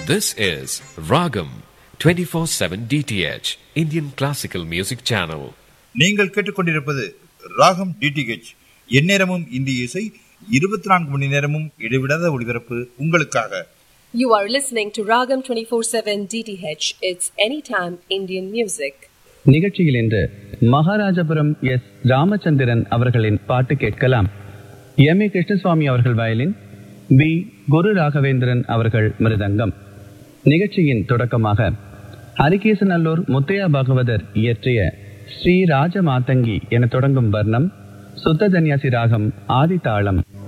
This is Ragam 24/7 DTH Indian Classical Music Channel. நீங்கள் கேட்டுக்கொண்டிருப்பது ராகம் டிடிஹெச் எந்நேரமும் இந்திய இசை இருபத்தி நான்கு மணி நேரமும் இடைவிடாத ஒளிபரப்பு உங்களுக்காக You are listening to Ragam 24/7 DTH. It's anytime Indian music. நிகழ்ச்சியில் இன்று மகாராஜபுரம் எஸ் ராமச்சந்திரன் அவர்களின் பாட்டு கேட்கலாம் எம் ஏ கிருஷ்ணசுவாமி அவர்கள் வயலின் பி குரு ராகவேந்திரன் அவர்கள் மிருதங்கம் நிகழ்ச்சியின் தொடக்கமாக ஹரிகேசநல்லூர் முத்தையா பாகவதர் இயற்றிய ஸ்ரீ ராஜ மாதங்கி என தொடங்கும் வர்ணம் சுத்த தன்யாசி ராகம் ஆதிதாளம்